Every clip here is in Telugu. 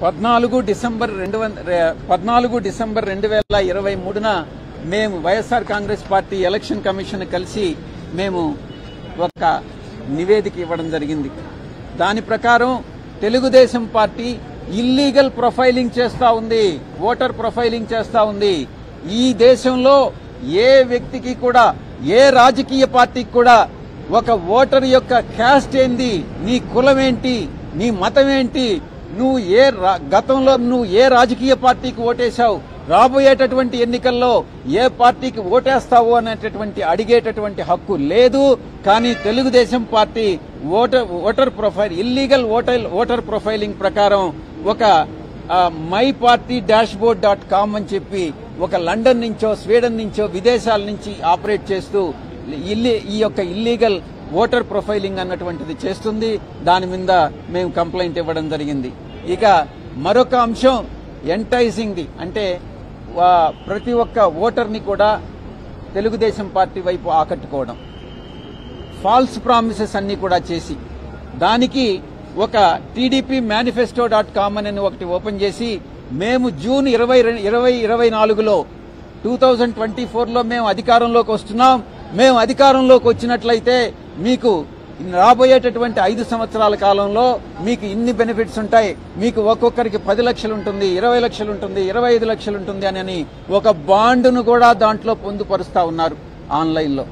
పద్నాలుగు డిసెంబర్ రెండు వంద రె- పద్నాలుగు డిసెంబర్ రెండు వేల ఇరవై మూడున మేము YSR Congress party election commission కలిసి మేము ఒక నివేదిక ఇవ్వడం జరిగింది దాని ప్రకారం తెలుగుదేశం పార్టీ ఇల్లీగల్ ప్రొఫైలింగ్ చేస్తా ఉంది ఓటర్ ప్రొఫైలింగ్ చేస్తా ఉంది ఈ దేశంలో ఏ వ్యక్తికి కూడా ఏ రాజకీయ పార్టీకి కూడా ఒక ఓటర్ యొక్క క్యాస్ట్ ఏంది నీ కులం ఏంటి నీ మతం ఏంటి నువ్వు ఏ రా- గతంలో నువ్వు ఏ రాజకీయ పార్టీకి ఓటేశావు రాబోయేటటువంటి ఎన్నికల్లో ఏ పార్టీకి ఓటేస్తావు అనేటటువంటి అడిగేటటువంటి హక్కు లేదు కానీ Telugu Desam party voter voter profile illegal voter voter profiling ప్రకారం ఒక ఆ, my party dash board dot com అని చెప్పి ఒక లండన్ నుంచో స్వీడన్ నుంచో విదేశాల నుంచి ఆపరేట్ చేస్తూ ఇల్లి ఈ యొక్క ఇల్లీగల్ ఓటర్ ప్రొఫైలింగ్ అన్నటువంటిది చేస్తుంది దాని మీద మేము కంప్లైంట్ ఇవ్వడం జరిగింది ఇక మరొక అంశం ఎంటైజింగ్ ది అంటే వా- ప్రతి ఒక్క ఓటర్ని కూడా తెలుగుదేశం పార్టీ వైపు ఆకట్టుకోవడం ఫాల్స్ ప్రామిసెస్ అన్ని కూడా చేసి దానికి ఒక టీడీపీ మేనిఫెస్టో డాట్ కామ్ అని ఒకటి ఓపెన్ చేసి మేము జూన్ ఇరవై ఇరవై ఇరవై నాలుగులో టూ థౌజండ్ ట్వంటీ ఫోర్లో మేము అధికారంలోకి వస్తున్నాం మేము అధికారంలోకి వచ్చినట్లయితే మీకు రాబోయేటటువంటి ఐదు సంవత్సరాల కాలంలో మీకు ఇన్ని బెనిఫిట్స్ ఉంటాయి మీకు ఒక్కొక్కరికి పది లక్షలు ఉంటుంది ఇరవై లక్షలు ఉంటుంది ఇరవై ఐదు లక్షలు ఉంటుంది అని ఒక బాండును కూడా దాంట్లో పొందుపరుస్తా ఉన్నారు ఆన్లైన్లో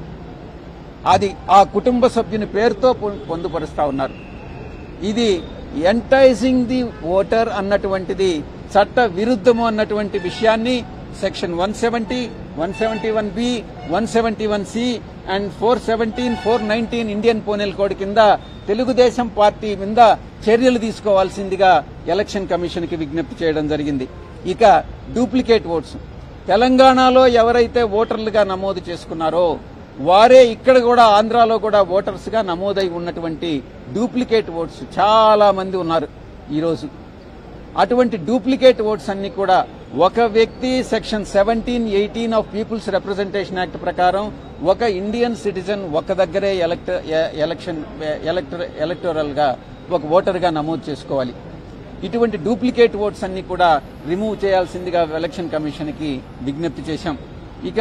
అది ఆ కుటుంబ సభ్యుని పేరుతో పొ- పొందుపరుస్తా ఉన్నారు ఇది ఎంటైజింగ్ ది ఓటర్ అన్నటువంటిది చట్ట విరుద్ధము అన్నటువంటి విషయాన్ని section one seventy one seventy one B one seventy one C and four seventeen four nineteen Indian penal code కింద తెలుగుదేశం పార్టీ మీద చర్యలు తీసుకోవాల్సిందిగా ఎలక్షన్ కమిషన్ కి విజ్ఞప్తి చేయడం జరిగింది ఇక డూప్లికేట్ ఓట్స్ తెలంగాణలో ఎవరైతే ఓటర్లుగా నమోదు చేసుకున్నారో వారే ఇక్కడ కూడా ఆంధ్రాలో కూడా ఓటర్స్ గా నమోదై ఉన్నటువంటి డూప్లికేట్ ఓట్స్ చాలా మంది ఉన్నారు ఈరోజు అటువంటి డూప్లికేట్ ఓట్స్ అన్ని కూడా ఒక వ్యక్తి section seventeen eighteen of people's representation act ప్రకారం ఒక ఇండియన్ సిటిజన్ ఒక దగ్గరే ఎలక్ట ఎ- ఎలక్షన్ ఎలక్టర్ ఎలక్టోరల్ గా ఒక ఓటర్ గా నమోదు చేసుకోవాలి ఇటువంటి డూప్లికేట్ ఓట్స్ అన్ని కూడా రిమూవ్ చేయాల్సిందిగా ఎలక్షన్ కమిషన్ కి విజ్ఞప్తి చేశాం ఇక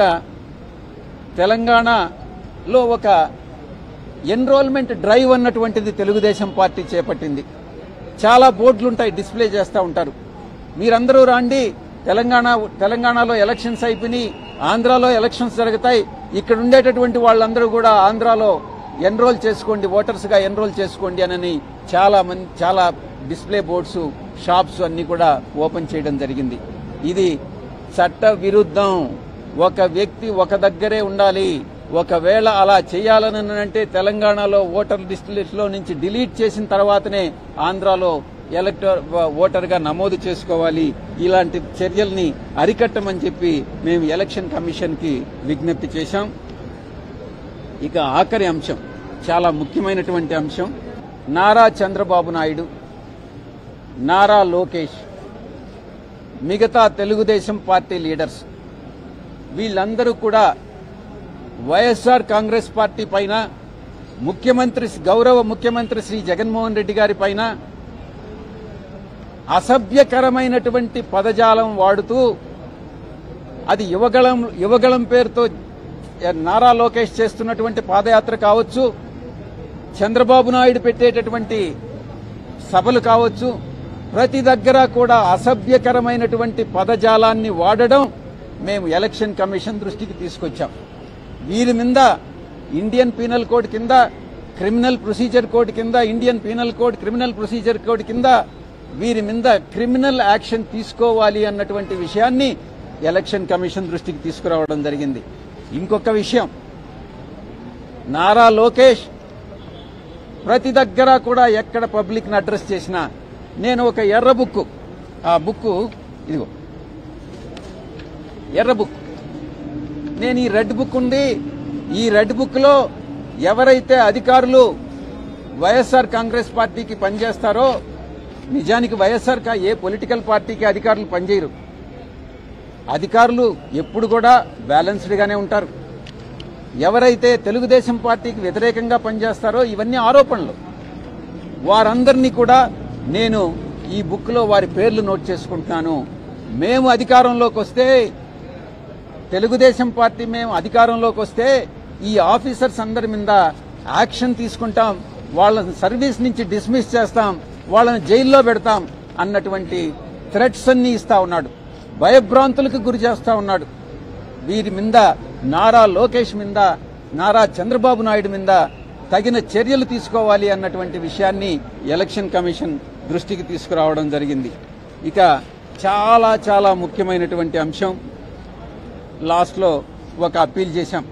తెలంగాణలో ఒక ఎన్రోల్మెంట్ డ్రైవ్ అన్నటువంటిది తెలుగుదేశం పార్టీ చేపట్టింది చాలా బోర్డులు ఉంటాయి డిస్ప్లే చేస్తూ ఉంటారు మీరందరూ రాండి తెలంగాణ తెలంగాణలో ఎలక్షన్స్ అయిపోయినాయి ఆంధ్రాలో ఎలక్షన్స్ జరుగుతాయి ఇక్కడ ఉండేటటువంటి వాళ్ళందరూ కూడా ఆంధ్రాలో ఎన్రోల్ చేసుకోండి ఓటర్స్ గా ఎన్రోల్ చేసుకోండి అని చాలా మంది చాలా డిస్ప్లే బోర్డ్స్ షాప్స్ అన్ని కూడా ఓపెన్ చేయడం జరిగింది ఇది చట్ట విరుద్ధం ఒక వ్యక్తి ఒక దగ్గరే ఉండాలి ఒకవేళ అలా చేయాలని అంటే తెలంగాణలో ఓటర్ లిస్ట్ లో నుంచి డిలీట్ చేసిన తర్వాతనే ఆంధ్రాలో ఎలక్టర్ ఓటర్ గా నమోదు చేసుకోవాలి ఇలాంటి చర్యల్ని అరికట్టమని చెప్పి మేము ఎలక్షన్ కమిషన్ కి విజ్ఞప్తి చేశాం ఇక ఆఖరి అంశం చాలా ముఖ్యమైనటువంటి అంశం నారా చంద్రబాబు నాయుడు నారా లోకేష్ మిగతా తెలుగుదేశం పార్టీ లీడర్స్ వీళ్ళందరూ కూడా వైఎస్ఆర్ కాంగ్రెస్ పార్టీ పైన ముఖ్యమంత్రి గౌరవ ముఖ్యమంత్రి శ్రీ జగన్మోహన్ రెడ్డి గారి పైన అసభ్యకరమైనటువంటి పదజాలం వాడుతూ అది యువగళం యువగళం పేరుతో నారా లోకేష్ చేస్తున్నటువంటి పాదయాత్ర కావచ్చు చంద్రబాబు నాయుడు పెట్టేటటువంటి సభలు కావచ్చు ప్రతి దగ్గర కూడా అసభ్యకరమైనటువంటి పదజాలాన్ని వాడడం మేము ఎలక్షన్ కమిషన్ దృష్టికి తీసుకొచ్చాం వీరి మీద ఇండియన్ పీనల్ కోడ్ కింద క్రిమినల్ ప్రొసీజర్ కోడ్ కింద Indian penal code criminal procedure code కింద వీరి మీద క్రిమినల్ యాక్షన్ తీసుకోవాలి అన్నటువంటి విషయాన్ని ఎలక్షన్ కమిషన్ దృష్టికి తీసుకురావడం జరిగింది ఇంకొక విషయం నారా లోకేష్ ప్రతి దగ్గర కూడా ఎక్కడ పబ్లిక్ ని అడ్రస్ చేసినా నేను ఒక ఎర్ర బుక్ ఆ బుక్ ఇదిగో ఎర్ర బుక్ నేను ఈ రెడ్ బుక్ ఉంది ఈ రెడ్ బుక్ లో ఎవరైతే అధికారులు వైఎస్ఆర్ కాంగ్రెస్ పార్టీకి పనిచేస్తారో నిజానికి వైఎస్ఆర్ కా- ఏ పొలిటికల్ పార్టీకి అధికారులు పనిచేయరు అధికారులు ఎప్పుడు కూడా బ్యాలెన్స్డ్ గానే ఉంటారు ఎవరైతే తెలుగుదేశం పార్టీకి వ్యతిరేకంగా పనిచేస్తారో ఇవన్నీ ఆరోపణలు వారందరినీ కూడా నేను ఈ బుక్లో వారి పేర్లు నోట్ చేసుకుంటున్నాను మేము అధికారంలోకి వస్తే తెలుగుదేశం పార్టీ మేము అధికారంలోకి వస్తే ఈ ఆఫీసర్స్ అందరి మీద యాక్షన్ తీసుకుంటాం వాళ్ళని సర్వీస్ నుంచి డిస్మిస్ చేస్తాం వాళ్ళని జైల్లో పెడతాం అన్నటువంటి థ్రెట్స్ అన్ని ఇస్తా ఉన్నాడు భయభ్రాంతులకు గురి చేస్తా ఉన్నాడు వీరి మీద నారా లోకేష్ మీద నారా చంద్రబాబు నాయుడు మీద తగిన చర్యలు తీసుకోవాలి అన్నటువంటి విషయాన్ని ఎలక్షన్ కమిషన్ దృష్టికి తీసుకురావడం జరిగింది ఇక చాలా చాలా ముఖ్యమైనటువంటి అంశం లాస్ట్లో ఒక అప్పీల్ చేశాం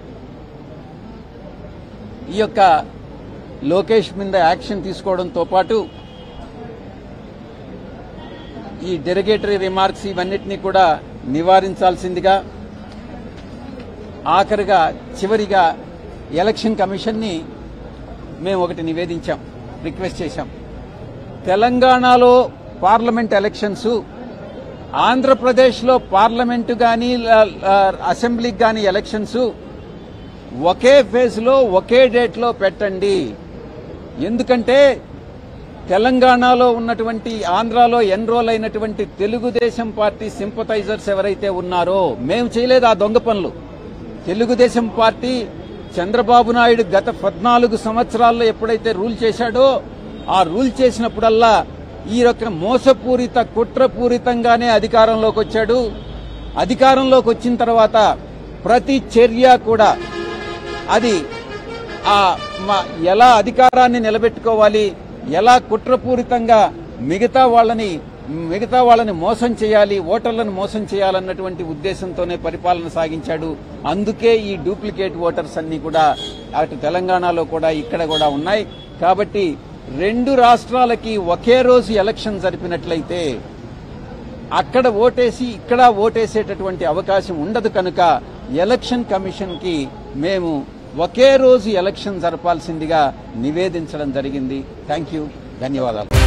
ఈ యొక్క లోకేష్ మీద యాక్షన్ తీసుకోవడంతో పాటు ఈ డెరిగేటరీ రిమార్క్స్ ఇవన్నిటినీ కూడా నివారించాల్సిందిగా ఆఖరిగా చివరిగా ఎలక్షన్ కమిషన్ని మేము ఒకటి నివేదించాం రిక్వెస్ట్ చేశాం తెలంగాణలో పార్లమెంట్ ఎలక్షన్స్ ఆంధ్రప్రదేశ్లో పార్లమెంటు కానీ అసెంబ్లీకి కానీ ఎలక్షన్స్ ఒకే ఫేజ్లో ఒకే డేట్లో పెట్టండి ఎందుకంటే తెలంగాణలో ఉన్నటువంటి ఆంధ్రాలో ఎన్రోల్ అయినటువంటి తెలుగుదేశం పార్టీ సింపథైజర్స్ ఎవరైతే ఉన్నారో మేము చేయలేదు ఆ దొంగ పనులు తెలుగుదేశం పార్టీ చంద్రబాబు నాయుడు గత పద్నాలుగు సంవత్సరాల్లో ఎప్పుడైతే రూల్ చేశాడో ఆ రూల్ చేసినప్పుడల్లా ఈ యొక్క మోసపూరిత కుట్రపూరితంగానే అధికారంలోకి వచ్చాడు అధికారంలోకి వచ్చిన తర్వాత ప్రతి చర్య కూడా అది ఆ మ- ఎలా అధికారాన్ని నిలబెట్టుకోవాలి ఎలా కుట్రపూరితంగా మిగతా వాళ్ళని మిగతా వాళ్ళని మోసం చేయాలి ఓటర్లను మోసం చేయాలన్నటువంటి ఉద్దేశంతోనే పరిపాలన సాగించాడు అందుకే ఈ డూప్లికేట్ ఓటర్స్ అన్ని కూడా అటు తెలంగాణలో కూడా ఇక్కడ కూడా ఉన్నాయి కాబట్టి రెండు రాష్ట్రాలకి ఒకే రోజు ఎలక్షన్ జరిపినట్లయితే అక్కడ ఓటేసి ఇక్కడ ఓటేసేటటువంటి అవకాశం ఉండదు కనుక ఎలక్షన్ కమిషన్ కి మేము ఒకే రోజు ఎలక్షన్ జరపాల్సిందిగా నివేదించడం జరిగింది థ్యాంక్ యూ ధన్యవాదాలు